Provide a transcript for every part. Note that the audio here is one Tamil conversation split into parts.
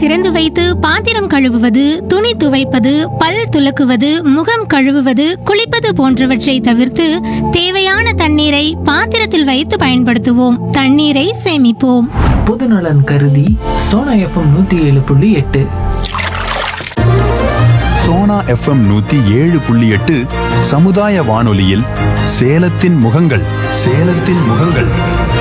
திறந்து வைத்து பாத்திரம் கழுவுவது துணி துவைப்பது பல் துலக்குவது முகம் கழுவுவது குளிப்பது போன்றவற்றை தவிர்த்து தேவையான தண்ணீரை பாத்திரத்தில் வைத்து பயன்படுத்துவோம் தண்ணீரை சேமிப்போம் பொதுநலன் கருதி சோனா எஃப்எம் நூத்தி ஏழு புள்ளி எட்டு சோனா எஃப்எம் நூத்தி ஏழு புள்ளி எட்டு சமுதாய வானொலியில் சேலத்தின் முகங்கள் சேலத்தின் முகங்கள்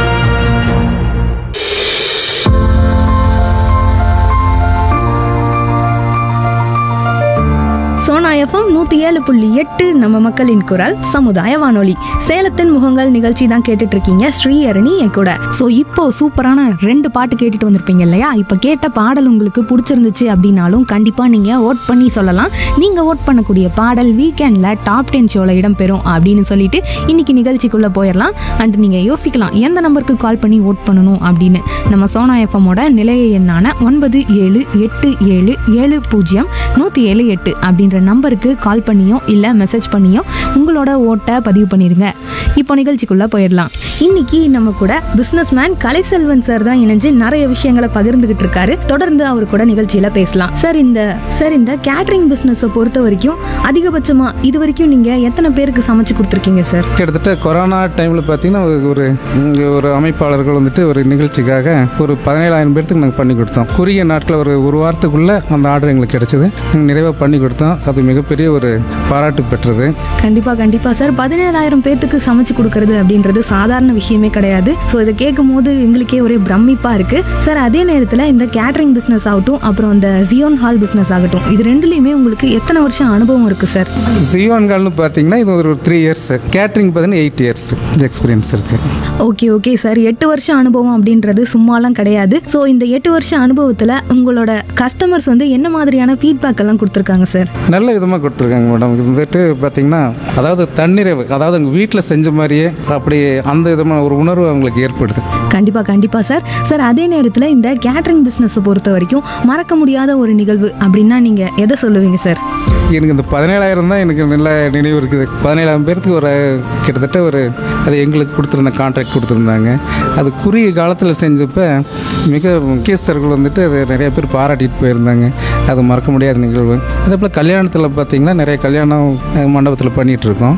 சோனா எஃப்எம் நூற்றி ஏழு புள்ளி எட்டு நம்ம மக்களின் குரல் சமுதாய வானொலி சேலத்தின் முகங்கள் நிகழ்ச்சி தான் கேட்டுட்டு இருக்கீங்க ஸ்ரீஹரணி என் கூட ஸோ இப்போ சூப்பரான ரெண்டு பாட்டு கேட்டுட்டு வந்திருப்பீங்க இல்லையா இப்போ கேட்ட பாடல் உங்களுக்கு பிடிச்சிருந்துச்சு அப்படின்னாலும் கண்டிப்பாக நீங்கள் ஓட் பண்ணி சொல்லலாம் நீங்கள் ஓட் பண்ணக்கூடிய பாடல் வீக்கெண்டில் டாப் டென் ஷோவில் இடம்பெறும் அப்படின்னு சொல்லிட்டு இன்னைக்கு நிகழ்ச்சிக்குள்ளே போயிடலாம் அண்ட் நீங்கள் யோசிக்கலாம் எந்த நம்பருக்கு கால் பண்ணி ஓட் பண்ணணும் அப்படின்னு நம்ம சோனா எஃப்எம்மோட நிலைய எண்ணான ஒன்பது ஏழு எட்டு ஏழு ஏழு பூஜ்ஜியம் நூற்றி ஏழு எட்டு அப்படின்ற நம்பருக்கு கால் பண்ணியோ இல்லை மெசேஜ் பண்ணியோ உங்களோட ஓட்டை பதிவு பண்ணிடுங்க இப்போ நிகழ்ச்சிக்குள்ளே போயிடலாம் இன்னைக்கு நம்ம கூட பிஸ்னஸ் மேன் கலைசெல்வன் சார் தான் இணைஞ்சு நிறைய விஷயங்களை பகிர்ந்துகிட்டு இருக்காரு தொடர்ந்து அவர் கூட நிகழ்ச்சியில பேசலாம் சார் இந்த சார் இந்த கேட்டரிங் பிஸ்னஸை பொறுத்த வரைக்கும் அதிகபட்சமா இது வரைக்கும் நீங்க எத்தனை பேருக்கு சமைச்சு கொடுத்துருக்கீங்க சார் கிட்டத்தட்ட கொரோனா டைமில் பார்த்தீங்கன்னா ஒரு- ஒரு இங்க ஒரு அமைப்பாளர்கள் வந்துட்டு ஒரு நிகழ்ச்சிக்காக ஒரு பதினேழாயிரம் பேர்த்துக்கு நாங்கள் பண்ணி கொடுத்தோம் குறுகிய நாட்களில் ஒரு ஒரு வாரத்துக்குள்ளே அந்த ஆர்டர் எங்களுக்கு கிடைச்சது நாங்கள் நிறைவாக பண்ணி கொடுத்தோம் அது மிகப்பெரிய ஒரு பாராட்டு பெற்றது கண்டிப்பா கண்டிப்பா சார் பதினேழாயிரம் பேத்துக்கு சமைச்சு கொடுக்கறது அப்படின்றது சாதாரண விஷயமே கிடையாது ஸோ இதை கேட்கும் போது எங்களுக்கே ஒரே பிரமிப்பா இருக்கு சார் அதே நேரத்தில் இந்த கேட்டரிங் பிஸ்னஸ் ஆகட்டும் அப்புறம் இந்த ஜியோன் ஹால் பிஸ்னஸ் ஆகட்டும் இது ரெண்டுலையுமே உங்களுக்கு எத்தனை வருஷம் அனுபவம் இருக்கு சார் ஜியோன்கால்னு பார்த்தீங்கன்னா இது ஒரு த்ரீ இயர்ஸ் கேட்ரிங் பார்த்தீங்கன்னா எயிட் இயர்ஸ் எக்ஸ்பீரியன்ஸ் இருக்குது ஓகே ஓகே சார் எட்டு வருஷம் அனுபவம் அப்படின்றது சும்மாலாம் கிடையாது ஸோ இந்த எட்டு வருஷம் அனுபவத்தில் உங்களோட கஸ்டமர்ஸ் வந்து என்ன மாதிரியான ஃபீட்பேக் எல்லாம் கொடுத்துருக்காங்க சார் நல்ல விதமாக கொடுத்துருக்காங்க மேடம் இது வந்துட்டு பார்த்தீங்கன்னா அதாவது தன்னிறைவு அதாவது எங்கள் வீட்டில் செஞ்ச மாதிரியே அப்படி அந்த விதமான ஒரு உணர்வு அவங்களுக்கு ஏற்படுது கண்டிப்பா கண்டிப்பா சார் சார் அதே நேரத்தில் இந்த கேட்டரிங் பிஸ்னஸை பொறுத்த வரைக்கும் மறக்க முடியாத ஒரு நிகழ்வு அப்படின்னா நீங்க எதை சொல்லுவீங்க சார் எனக்கு இந்த பதினேழாயிரம் தான் எனக்கு நல்ல நினைவு இருக்குது பதினேழாயிரம் பேருக்கு ஒரு கிட்டத்தட்ட ஒரு அது எங்களுக்கு கொடுத்துருந்த கான்ட்ராக்ட் கொடுத்துருந்தாங்க அது குறுகிய காலத்தில் செஞ்சப்ப மிக முக்கியஸ்தர்கள் வந்துட்டு அது நிறைய பேர் பாராட்டிட்டு போயிருந்தாங்க அது மறக்க முடியாத நிகழ்வு அதே போல் கல்யாணத்தில் பார்த்தீங்கன்னா நிறைய கல்யாணம் மண்டபத்தில் பண்ணிகிட்டு இருக்கோம்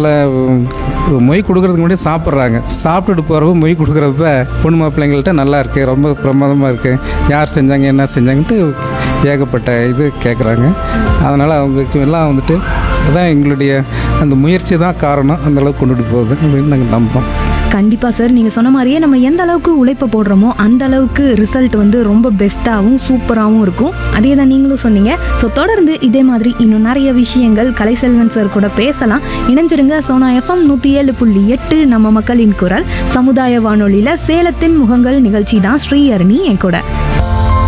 அதில் மொய் கொடுக்கறதுக்கு முன்னாடி சாப்பிட்றாங்க சாப்பிட்டுட்டு போகிறப்ப மொய் கொடுக்குறப்ப பொண்ணு மாப்பிள்ளைங்கள்ட்ட நல்லா இருக்குது ரொம்ப பிரமாதமாக இருக்குது யார் செஞ்சாங்க என்ன செஞ்சாங்கன்ட்டு ஏகப்பட்ட இது கேட்குறாங்க அதனால் அவங்களுக்கு எல்லாம் வந்துட்டு அதான் எங்களுடைய அந்த முயற்சி தான் காரணம் அந்த அளவுக்கு கொண்டுட்டு போகுது அப்படின்னு நாங்கள் நம்புகிறோம் கண்டிப்பா சார் நீங்க சொன்ன மாதிரியே நம்ம எந்த அளவுக்கு உழைப்பை போடுறோமோ அந்த அளவுக்கு ரிசல்ட் வந்து ரொம்ப பெஸ்ட்டாகவும் சூப்பராகவும் இருக்கும் அதே தான் நீங்களும் சொன்னீங்க ஸோ தொடர்ந்து இதே மாதிரி இன்னும் நிறைய விஷயங்கள் கலைசெல்வன் சார் கூட பேசலாம் இணைஞ்சிருங்க சோனா எஃப்எம் நூற்றி ஏழு புள்ளி எட்டு நம்ம மக்களின் குரல் சமுதாய வானொலியில சேலத்தின் முகங்கள் நிகழ்ச்சி தான் ஸ்ரீஹரணி என் கூட